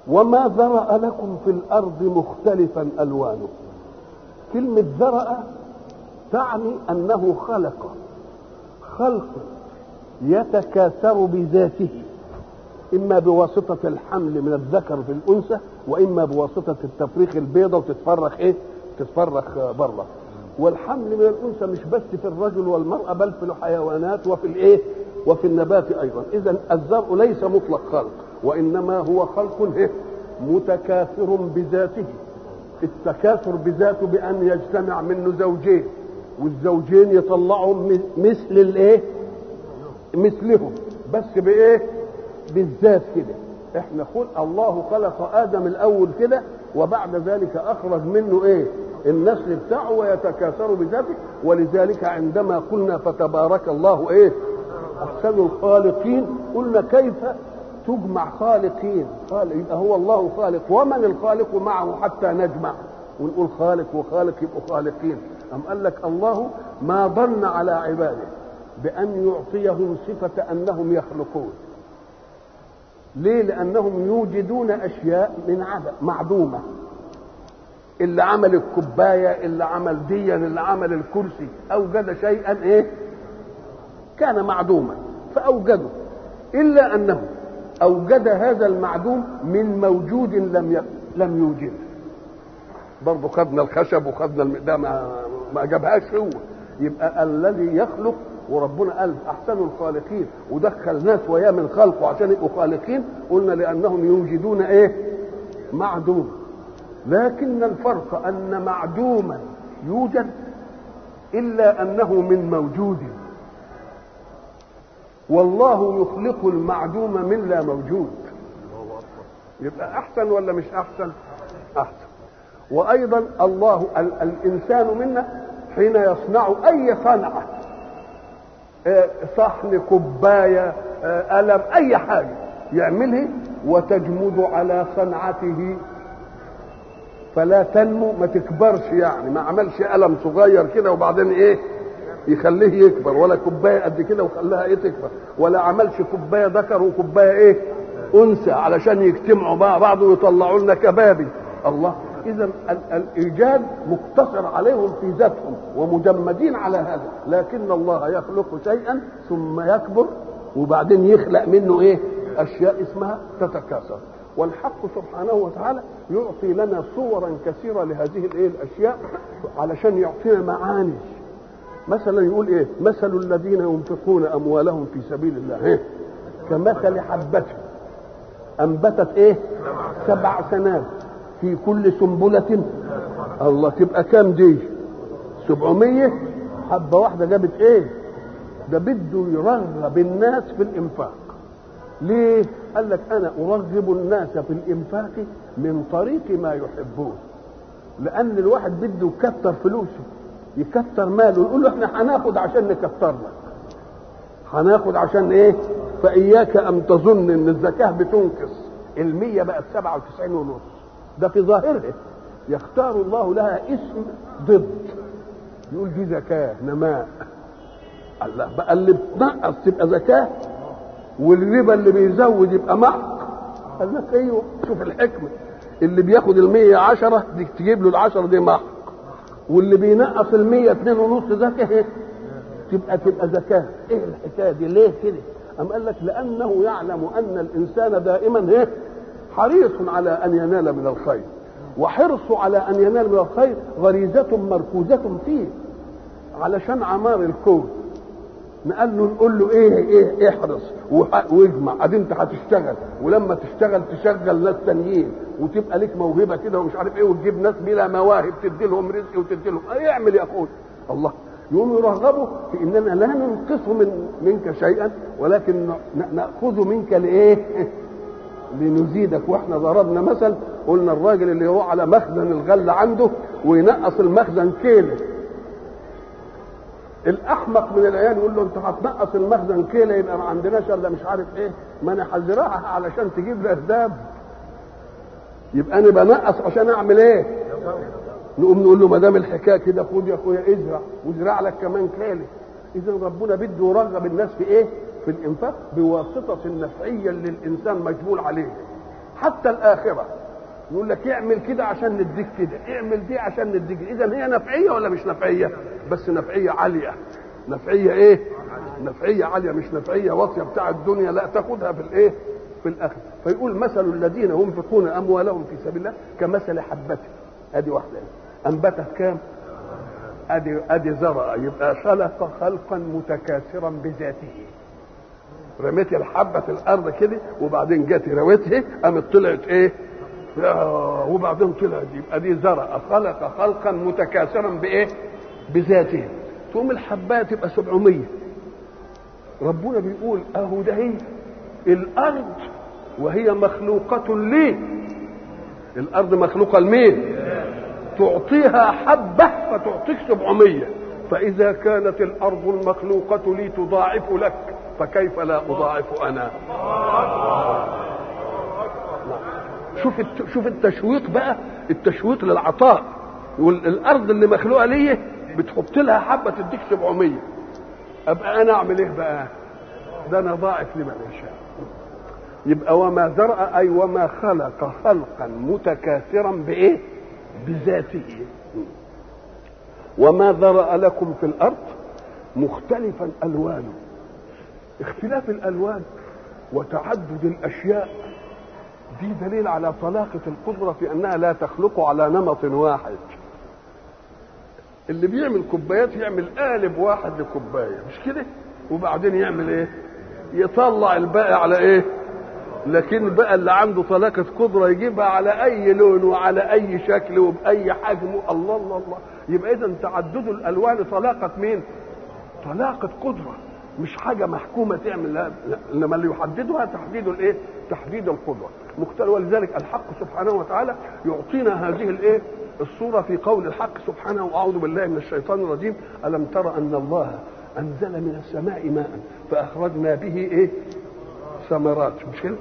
وما ذرأ لكم في الأرض مختلفا ألوانه كلمة ذرأ تعني أنه خلق خلق يتكاثر بذاته إما بواسطة الحمل من الذكر في الأنثى وإما بواسطة التفريخ البيضة وتتفرخ إيه؟ تتفرخ بره والحمل من الأنثى مش بس في الرجل والمرأة بل في الحيوانات وفي الإيه؟ وفي النبات أيضا إذا الزرع ليس مطلق خلق وإنما هو خلق إيه؟ متكاثر بذاته التكاثر بذاته بأن يجتمع منه زوجين والزوجين يطلعوا مثل الايه مثلهم بس بايه بالذات كده احنا خلق الله خلق ادم الاول كده وبعد ذلك اخرج منه ايه النسل بتاعه ويتكاثر بذاته ولذلك عندما قلنا فتبارك الله ايه احسن الخالقين قلنا كيف تجمع خالقين خالق يبقى هو الله خالق ومن الخالق معه حتى نجمع ونقول خالق وخالق يبقوا خالقين أم قال لك الله ما ظن على عباده بأن يعطيهم صفة أنهم يخلقون ليه لأنهم يوجدون أشياء من عدم معدومة اللي عمل الكوباية اللي عمل ديا اللي عمل الكرسي أوجد شيئا إيه كان معدوما فأوجده إلا أنه أوجد هذا المعدوم من موجود لم لم يوجده برضه خدنا الخشب وخدنا الم... ده ما ما جابهاش هو يبقى الذي يخلق وربنا قال احسن الخالقين ودخل ناس وياه من خلقه عشان يبقوا خالقين قلنا لانهم يوجدون ايه معدوم لكن الفرق ان معدوما يوجد الا انه من موجود والله يخلق المعدوم من لا موجود يبقى احسن ولا مش احسن احسن وايضا الله ال الانسان منا حين يصنع اي صنعه صحن كوبايه قلم اي حاجه يعملها وتجمد على صنعته فلا تنمو ما تكبرش يعني ما عملش قلم صغير كده وبعدين ايه يخليه يكبر ولا كوبايه قد كده وخلاها ايه تكبر ولا عملش كوبايه ذكر وكوبايه ايه انثى علشان يجتمعوا مع بعض ويطلعوا لنا كبابي الله اذا الايجاد مقتصر عليهم في ذاتهم ومجمدين على هذا لكن الله يخلق شيئا ثم يكبر وبعدين يخلق منه ايه اشياء اسمها تتكاثر والحق سبحانه وتعالى يعطي لنا صورا كثيره لهذه الايه الاشياء علشان يعطينا معاني مثلا يقول ايه مثل الذين ينفقون اموالهم في سبيل الله إيه؟ كمثل حبة انبتت ايه سبع سنابل في كل سنبلة الله تبقى كام دي سبعمية حبة واحدة جابت ايه ده بده يرغب الناس في الانفاق ليه قال لك انا ارغب الناس في الانفاق من طريق ما يحبون لان الواحد بده يكتر فلوسه يكتر ماله يقول له احنا هناخد عشان نكتر لك هناخد عشان ايه فاياك ان تظن ان الزكاه بتنقص المية بقت سبعة وتسعين ونص ده في ظاهرها يختار الله لها اسم ضد يقول دي زكاة نماء الله بقى اللي بتنقص تبقى زكاة والربا اللي بيزود يبقى محق قال لك ايوه شوف الحكمة اللي بياخد المية عشرة دي تجيب له العشرة دي محق واللي بينقص المية اتنين ونص زكاة تبقى تبقى زكاة ايه الحكاية دي ليه كده أم قال لك لأنه يعلم أن الإنسان دائما ايه حريص على أن ينال من الخير وحرصه على أن ينال من الخير غريزة مركوزة فيه علشان عمار الكون نقال له نقول له ايه ايه احرص واجمع ادي انت هتشتغل ولما تشتغل تشغل ناس تانيين وتبقى لك موهبه كده ومش عارف ايه وتجيب ناس بلا مواهب تدي لهم رزق وتدي لهم اعمل يا اخوي الله يقوم يرغبوا في اننا لا ننقص من منك شيئا ولكن ناخذ منك لايه؟ لنزيدك واحنا ضربنا مثل قلنا الراجل اللي هو على مخزن الغله عنده وينقص المخزن كيلو الاحمق من العيال يقول له انت هتنقص المخزن كيلو يبقى ما عندناش الا مش عارف ايه ما انا هزرعها علشان تجيب لي ارداب يبقى انا بنقص عشان اعمل ايه؟ نقوم نقول له ما دام الحكايه كده خد يا اخويا ازرع وازرع لك كمان كيلو اذا ربنا بده يرغب الناس في ايه؟ في الانفاق بواسطه نفعيه للانسان مجبول عليه حتى الاخره يقول لك اعمل كده عشان نديك كده اعمل دي عشان نديك اذا هي نفعيه ولا مش نفعيه بس نفعيه عاليه نفعيه ايه نفعيه عاليه مش نفعيه واطيه بتاع الدنيا لا تاخدها في الايه في الاخره فيقول مثل الذين ينفقون اموالهم في سبيل الله كمثل حبه ادي واحده انبتت كام ادي ادي زرع يبقى خلق خلقا متكاثرا بذاته رميت الحبه في الارض كده وبعدين جت رويتها قامت طلعت ايه وبعدين طلعت يبقى دي زرع خلق خلقا متكاثرا بايه بذاته تقوم الحبايه تبقى 700 ربنا بيقول اهو ده هي الارض وهي مخلوقة لي الارض مخلوقة لمين تعطيها حبة فتعطيك 700 فاذا كانت الارض المخلوقة لي تضاعف لك فكيف لا اضاعف انا شوف شوف التشويق بقى التشويق للعطاء يقول الارض اللي مخلوقه ليه بتحط لها حبه تديك 700 ابقى انا اعمل ايه بقى ده انا ضاعف لمن يشاء يبقى وما زرع اي وما خلق خلقا متكاثرا بايه بذاته وما ذرأ لكم في الارض مختلفا الوانه اختلاف الالوان وتعدد الاشياء دي دليل على طلاقة القدرة في أنها لا تخلق على نمط واحد اللي بيعمل كوبايات يعمل قالب واحد لكوباية مش كده وبعدين يعمل ايه يطلع الباقي على ايه لكن بقى اللي عنده طلاقة قدرة يجيبها على أي لون وعلى أي شكل وبأي حجم الله الله الله يبقى إذا تعدد الألوان طلاقة مين؟ طلاقة قدرة مش حاجة محكومة تعمل لا إنما اللي يحددها تحديد الإيه؟ تحديد القدرة مختلف ولذلك الحق سبحانه وتعالى يعطينا هذه الإيه؟ الصورة في قول الحق سبحانه وأعوذ بالله من الشيطان الرجيم ألم تر أن الله أنزل من السماء ماء فأخرجنا به إيه؟ ثمرات مش كده؟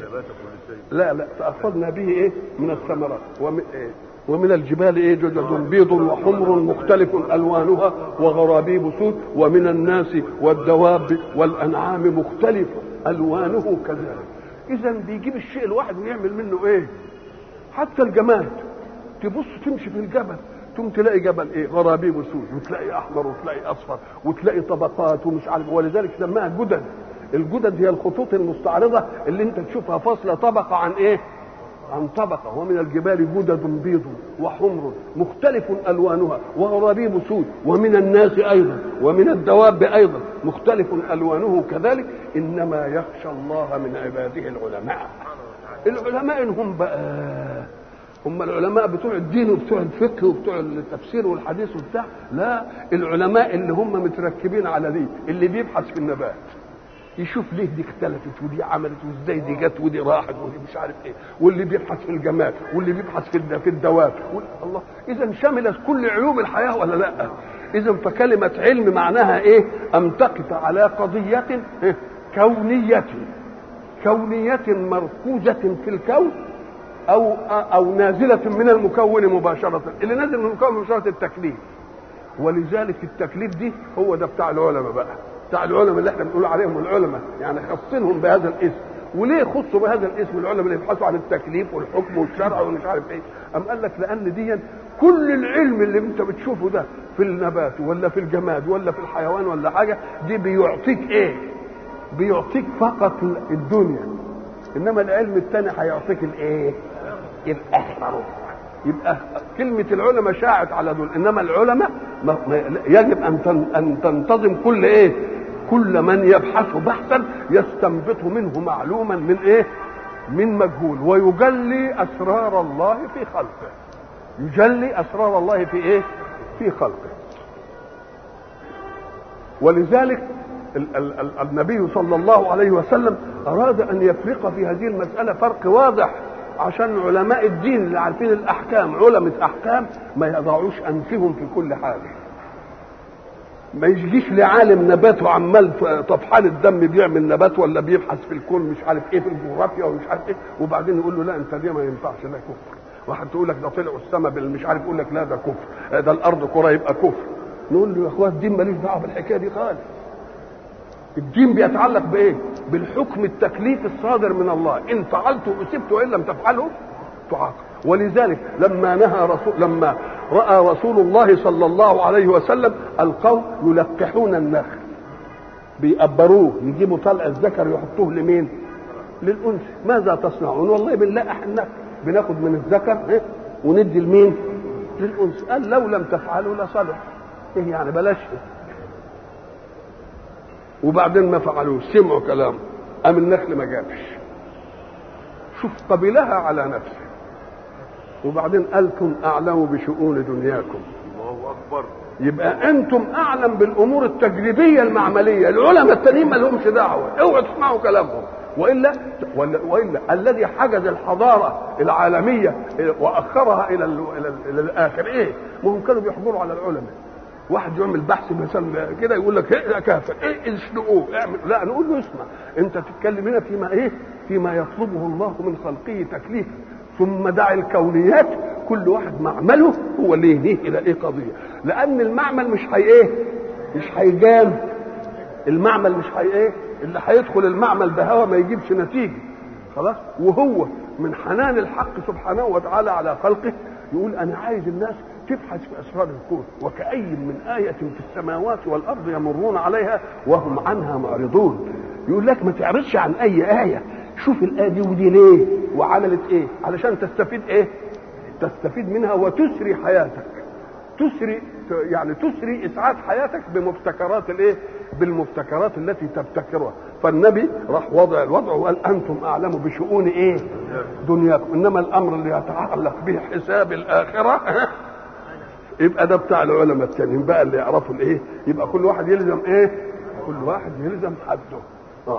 لا لا فأخذنا به إيه؟ من الثمرات ومن إيه؟ ومن الجبال ايه جدد بيض وحمر مختلف الوانها وغرابيب سود ومن الناس والدواب والانعام مختلف الوانه كذلك اذا بيجيب الشيء الواحد ويعمل منه ايه حتى الجماد تبص تمشي في الجبل تقوم تلاقي جبل ايه غرابيب سود وتلاقي احمر وتلاقي اصفر وتلاقي طبقات ومش عارف ولذلك سماها جدد الجدد هي الخطوط المستعرضه اللي انت تشوفها فاصله طبقه عن ايه عن طبقة ومن الجبال جدد بيض وحمر مختلف ألوانها وغرابيب سود ومن الناس أيضا ومن الدواب أيضا مختلف ألوانه كذلك إنما يخشى الله من عباده العلماء العلماء إن هم بقى هم العلماء بتوع الدين وبتوع الفقه وبتوع التفسير والحديث وبتاع لا العلماء اللي هم متركبين على دي اللي بيبحث في النبات يشوف ليه دي اختلفت ودي عملت وازاي دي جت ودي راحت ودي مش عارف ايه واللي بيبحث في الجمال واللي بيبحث في في الدواب الله اذا شملت كل علوم الحياه ولا لا اذا فكلمه علم معناها ايه ان تقف على قضيه إيه؟ كونيه كونيه مركوزه في الكون او او نازله من المكون مباشره اللي نازل من المكون مباشره التكليف ولذلك التكليف دي هو ده بتاع العلماء بقى بتاع العلماء اللي احنا بنقول عليهم العلماء يعني خصنهم بهذا الاسم وليه خصوا بهذا الاسم العلماء اللي يبحثوا عن التكليف والحكم والشرع ومش عارف ايه ام قال لك لان دي كل العلم اللي انت بتشوفه ده في النبات ولا في الجماد ولا في الحيوان ولا حاجه دي بيعطيك ايه بيعطيك فقط الدنيا انما العلم الثاني هيعطيك الايه الاكثر يبقى كلمة العلماء شاعت على دول إنما العلماء يجب أن أن تنتظم كل إيه؟ كل من يبحث بحثا يستنبط منه معلوما من إيه؟ من مجهول ويجلي أسرار الله في خلقه يجلي أسرار الله في إيه؟ في خلقه ولذلك النبي صلى الله عليه وسلم أراد أن يفرق في هذه المسألة فرق واضح عشان علماء الدين اللي عارفين الاحكام علماء احكام ما يضعوش انفهم في كل حاجه ما يجيش لعالم نبات وعمال طفحان الدم بيعمل نبات ولا بيبحث في الكون مش عارف ايه في الجغرافيا ومش عارف ايه وبعدين يقول له لا انت دي ما ينفعش ده كفر واحد تقول لك ده طلعوا السماء مش عارف يقول لك لا ده كفر ده الارض كره يبقى كفر نقول له يا اخوان الدين ماليش دعوه بالحكايه دي خالص الدين بيتعلق بايه بالحكم التكليف الصادر من الله ان فعلت اصبت وان لم تفعله تعاقب ولذلك لما نهى رسول لما راى رسول الله صلى الله عليه وسلم القوم يلقحون النخل بيقبروه يجيبوا طلع الذكر يحطوه لمين؟ للانثى ماذا تصنعون؟ والله بنلقح النخل بناخد من الذكر إيه؟ وندي لمين؟ للانثى قال لو لم تفعلوا لصلح ايه يعني بلاش وبعدين ما فعلوه سمعوا كلامه قام النخل ما جابش شوف قبلها على نفسه وبعدين أنتم أعلم بشؤون دنياكم الله اكبر يبقى أنتم أعلم بالأمور التجريبية المعملية العلماء التانيين ما لهمش دعوة اوعوا تسمعوا كلامهم وإلا وإلا, وإلا الذي حجز الحضارة العالمية وأخرها إلى ال إلى, ال إلى الآخر إيه؟ ما هم كانوا بيحضروا على العلماء واحد يعمل بحث مثلا كده يقول لك ايه كافر ايه اشنقوه اعمل لا نقول له اسمع انت تتكلم هنا فيما ايه فيما يطلبه الله من خلقه تكليفا ثم دع الكونيات كل واحد معمله هو اللي يهديه الى ايه قضيه لان المعمل مش هي ايه مش هيجام المعمل مش هي ايه اللي هيدخل المعمل بهوى ما يجيبش نتيجه خلاص وهو من حنان الحق سبحانه وتعالى على خلقه يقول انا عايز الناس تبحث في اسرار الكون وكأي من آية في السماوات والأرض يمرون عليها وهم عنها معرضون يقول لك ما تعرضش عن أي آية شوف الآية دي ودي ليه وعملت إيه علشان تستفيد إيه تستفيد منها وتسري حياتك تسري يعني تسري اسعاد حياتك بمبتكرات الايه بالمبتكرات التي تبتكرها فالنبي راح وضع الوضع وقال انتم اعلم بشؤون ايه دنياكم انما الامر اللي يتعلق به حساب الاخره يبقى ده بتاع العلماء التانيين بقى اللي يعرفوا الايه يبقى كل واحد يلزم ايه كل واحد يلزم حده اه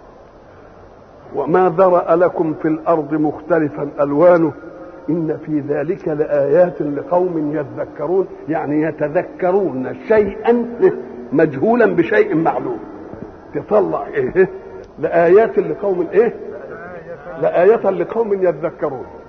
وما ذرأ لكم في الارض مختلفا الوانه ان في ذلك لايات لقوم يذكرون يعني يتذكرون شيئا مجهولا بشيء معلوم تطلع ايه لايات لقوم ايه لايه لقوم يذكرون